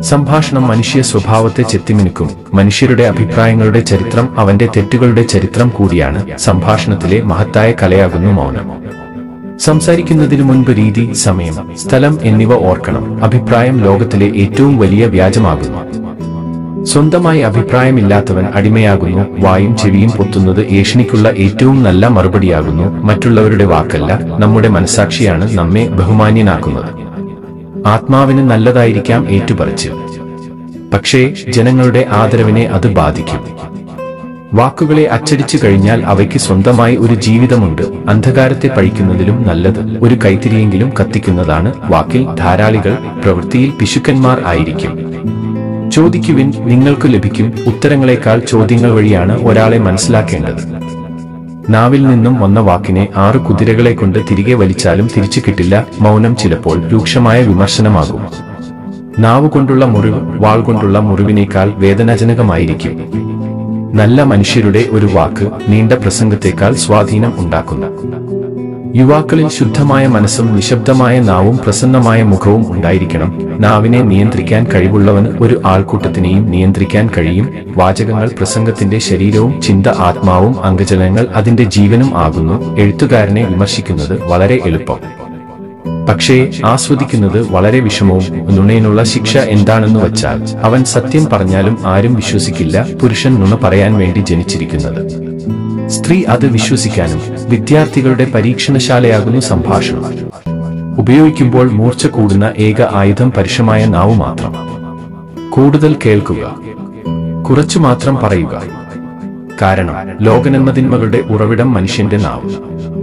സംഭാഷണം മനുഷ്യ സ്വഭാവത്തെ ചെത്തിമിനുക്കും മനുഷ്യരുടെ അഭിപ്രായങ്ങളുടെ ചരിത്രം അവന്റെ തെറ്റുകളുടെ ചരിത്രം കൂടിയാണ് സംഭാഷണത്തിലെ മഹത്തായ കലയാകുന്നു മൗനം സംസാരിക്കുന്നതിനു മുൻപ് രീതി സമയം സ്ഥലം എന്നിവ ഓർക്കണം അഭിപ്രായം ലോകത്തിലെ ഏറ്റവും വലിയ വ്യാജമാകുന്നു സ്വന്തമായി അഭിപ്രായമില്ലാത്തവൻ അടിമയാകുന്നു വായും ചെവിയും പൊത്തുന്നത് ഏഷണിക്കുള്ള ഏറ്റവും നല്ല മറുപടിയാകുന്നു മറ്റുള്ളവരുടെ വാക്കല്ല നമ്മുടെ മനസാക്ഷിയാണ് നമ്മെ ബഹുമാന്യനാക്കുന്നത് ആത്മാവിന് നല്ലതായിരിക്കാം ഏറ്റുപറച്ച് പക്ഷേ ജനങ്ങളുടെ ആദരവിനെ അത് ബാധിക്കും വാക്കുകളെ അച്ചടിച്ചു കഴിഞ്ഞാൽ അവയ്ക്ക് സ്വന്തമായി ഒരു ജീവിതമുണ്ട് അന്ധകാരത്തെ പഴിക്കുന്നതിലും നല്ലത് ഒരു കൈത്തിരിയെങ്കിലും കത്തിക്കുന്നതാണ് വാക്കിൽ ധാരാളികൾ പ്രവൃത്തിയിൽ പിശുക്കന്മാർ ആയിരിക്കും ചോദിക്കുവിൻ നിങ്ങൾക്ക് ലഭിക്കും ഉത്തരങ്ങളെക്കാൾ ചോദ്യങ്ങൾ വഴിയാണ് ഒരാളെ മനസ്സിലാക്കേണ്ടത് നാവിൽ നിന്നും വന്ന വാക്കിനെ ആറ് കുതിരകളെ കൊണ്ട് തിരികെ വലിച്ചാലും തിരിച്ചു കിട്ടില്ല മൗനം ചിലപ്പോൾ രൂക്ഷമായ വിമർശനമാകും നാവ് കൊണ്ടുള്ള മുറിവ് വാൾ കൊണ്ടുള്ള മുറിവിനേക്കാൾ വേദനാജനകമായിരിക്കും നല്ല മനുഷ്യരുടെ ഒരു വാക്ക് നീണ്ട പ്രസംഗത്തേക്കാൾ സ്വാധീനം ഉണ്ടാക്കുന്നു യുവാക്കളിൽ ശുദ്ധമായ മനസ്സും നിശബ്ദമായ നാവും പ്രസന്നമായ മുഖവും ഉണ്ടായിരിക്കണം നാവിനെ നിയന്ത്രിക്കാൻ കഴിവുള്ളവന് ഒരു ആൾക്കൂട്ടത്തിനെയും നിയന്ത്രിക്കാൻ കഴിയും വാചകങ്ങൾ പ്രസംഗത്തിന്റെ ശരീരവും ചിന്ത ആത്മാവും അംഗജലങ്ങൾ അതിന്റെ ജീവനും ആകുന്നു എഴുത്തുകാരനെ വിമർശിക്കുന്നത് വളരെ എളുപ്പം പക്ഷേ ആസ്വദിക്കുന്നത് വളരെ വിഷമവും നുണയിനുള്ള ശിക്ഷ എന്താണെന്ന് വച്ചാൽ അവൻ സത്യം പറഞ്ഞാലും ആരും വിശ്വസിക്കില്ല പുരുഷൻ നുണ പറയാൻ വേണ്ടി ജനിച്ചിരിക്കുന്നത് സ്ത്രീ അത് വിശ്വസിക്കാനും വിദ്യാർത്ഥികളുടെ പരീക്ഷണശാലയാകുന്നു സംഭാഷണം ഉപയോഗിക്കുമ്പോൾ മൂർച്ച കൂടുന്ന ഏക ആയുധം പരുഷമായ നാവ് മാത്രം കൂടുതൽ കേൾക്കുക കുറച്ചു മാത്രം പറയുക കാരണം ലോകനന്മതിന്മകളുടെ ഉറവിടം മനുഷ്യന്റെ നാവ്